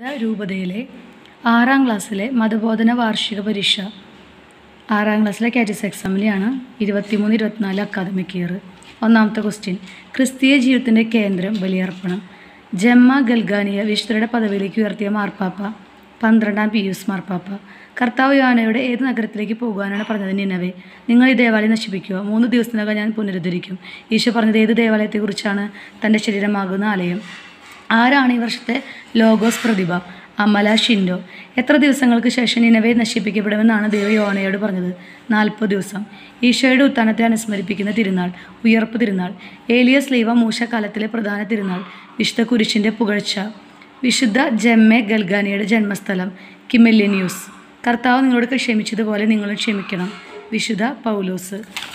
രൂപതയിലെ ആറാം ക്ലാസ്സിലെ മതബോധന വാർഷിക പരീക്ഷ ആറാം ക്ലാസ്സിലെ കാറ്റസ് എക്സാമിലെയാണ് ഇരുപത്തിമൂന്ന് ഇരുപത്തിനാല് അക്കാദമിക് ഇയർ ഒന്നാമത്തെ ക്വസ്റ്റ്യൻ ക്രിസ്തീയ ജീവിതത്തിൻ്റെ കേന്ദ്രം ബലിയർപ്പണം ജമ്മ ഗൽഗാനിയ വിശുദ്ധരുടെ പദവിയിലേക്ക് ഉയർത്തിയ മാർപ്പാപ്പ പന്ത്രണ്ടാം പിയൂസ് മാർപ്പാപ്പ കർത്താവ് യോനയുടെ ഏത് നഗരത്തിലേക്ക് പോകുവാനാണ് പറഞ്ഞത് നിന്നവേ നിങ്ങൾ ഈ ദേവാലയം നശിപ്പിക്കുക മൂന്ന് ദിവസത്തിനകം ഞാൻ പുനരുദ്ധരിക്കും ഈശോ പറഞ്ഞത് ഏത് ദേവാലയത്തെക്കുറിച്ചാണ് തൻ്റെ ശരീരമാകുന്ന ആലയം ആരാണ് ഈ വർഷത്തെ ലോഗോസ് പ്രതിഭ അമല ഷിൻഡോ എത്ര ദിവസങ്ങൾക്ക് ശേഷം നിലവെ നശിപ്പിക്കപ്പെടുമെന്നാണ് ദൈവം യോനയോട് പറഞ്ഞത് നാൽപ്പത് ദിവസം ഈശോയുടെ ഉത്ഥാനത്തെ അനുസ്മരിപ്പിക്കുന്ന തിരുനാൾ ഉയർപ്പ് തിരുനാൾ ഏലിയസ് ലീവ മൂശക്കാലത്തിലെ പ്രധാന തിരുനാൾ വിശുദ്ധ കുരിശിൻ്റെ പുകഴ്ച വിശുദ്ധ ജെമ്മെ ഗൽഗാനിയുടെ ജന്മസ്ഥലം കിമെല്ലിന്യൂസ് കർത്താവ് നിങ്ങളോട് ക്ഷമിച്ചതുപോലെ നിങ്ങളും ക്ഷമിക്കണം വിശുദ്ധ പൗലോസ്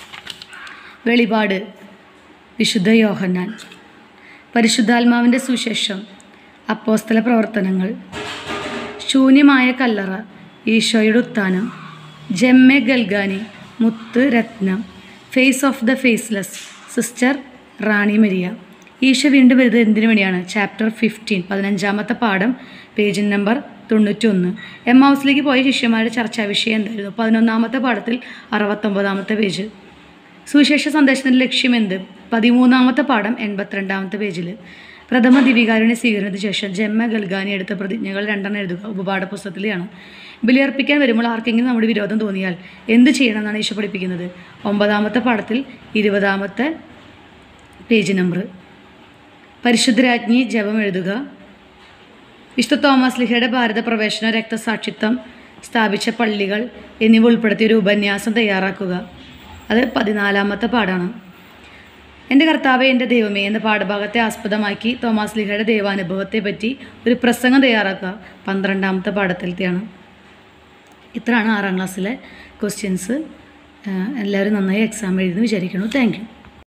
വെളിപാട് വിശുദ്ധ യോഹന്നാൻ പരിശുദ്ധാത്മാവിൻ്റെ സുശേഷം അപ്പോസ്തല പ്രവർത്തനങ്ങൾ ശൂന്യമായ കല്ലറ ഈശോയുടെ ഉത്ഥാനം ജെമ്മെ ഗൽഗാനി മുത്ത് രത്നം face of the faceless sister Rani Maria ഈശോ വീണ്ടും വരുന്നത് എന്തിനു വേണ്ടിയാണ് ചാപ്റ്റർ ഫിഫ്റ്റീൻ പതിനഞ്ചാമത്തെ പാഠം പേജ് നമ്പർ തൊണ്ണൂറ്റി ഒന്ന് എം ഹൗസിലേക്ക് പോയ ശിഷ്യന്മാരുടെ ചർച്ചാ വിഷയം എന്തായിരുന്നു പതിനൊന്നാമത്തെ പാഠത്തിൽ അറുപത്തൊമ്പതാമത്തെ പേജ് സുവിശേഷ സന്ദേശത്തിൻ്റെ ലക്ഷ്യം എന്ത് പതിമൂന്നാമത്തെ പാഠം എൺപത്തിരണ്ടാമത്തെ പേജിൽ പ്രഥമ ദിവികാരുണ്യ സ്വീകരണത്തിന് ശേഷം ജന്മ ഗൽഗാനി എടുത്ത പ്രതിജ്ഞകൾ രണ്ടെണ്ണം എഴുതുക ഉപപാഠ പുസ്തകത്തിലെയാണ് ബലിയർപ്പിക്കാൻ വരുമ്പോൾ ആർക്കെങ്കിലും നമ്മുടെ വിരോധം തോന്നിയാൽ എന്ത് ചെയ്യണമെന്നാണ് ഈശോ പഠിപ്പിക്കുന്നത് ഒമ്പതാമത്തെ പാഠത്തിൽ ഇരുപതാമത്തെ പേജ് നമ്പർ പരിശുദ്ധരാജ്ഞി ജപം എഴുതുക വിശുദ്ധ തോമസ് ലിഹയുടെ ഭാരത പ്രവേശന രക്തസാക്ഷിത്വം സ്ഥാപിച്ച പള്ളികൾ എന്നിവ ഉൾപ്പെടുത്തിയ ഒരു ഉപന്യാസം തയ്യാറാക്കുക അത് പതിനാലാമത്തെ പാഠമാണ് എൻ്റെ കർത്താവെ എൻ്റെ ദൈവമേ എന്ന പാഠഭാഗത്തെ ആസ്പദമാക്കി തോമസ് ലിഹയുടെ ദൈവാനുഭവത്തെ പറ്റി ഒരു പ്രസംഗം തയ്യാറാക്കുക പന്ത്രണ്ടാമത്തെ പാഠത്തിലത്തെയാണ് ഇത്രയാണ് ആറാം ക്ലാസ്സിലെ ക്വസ്റ്റ്യൻസ് എല്ലാവരും നന്നായി എക്സാം എഴുതുന്നു വിചാരിക്കുന്നു താങ്ക് യു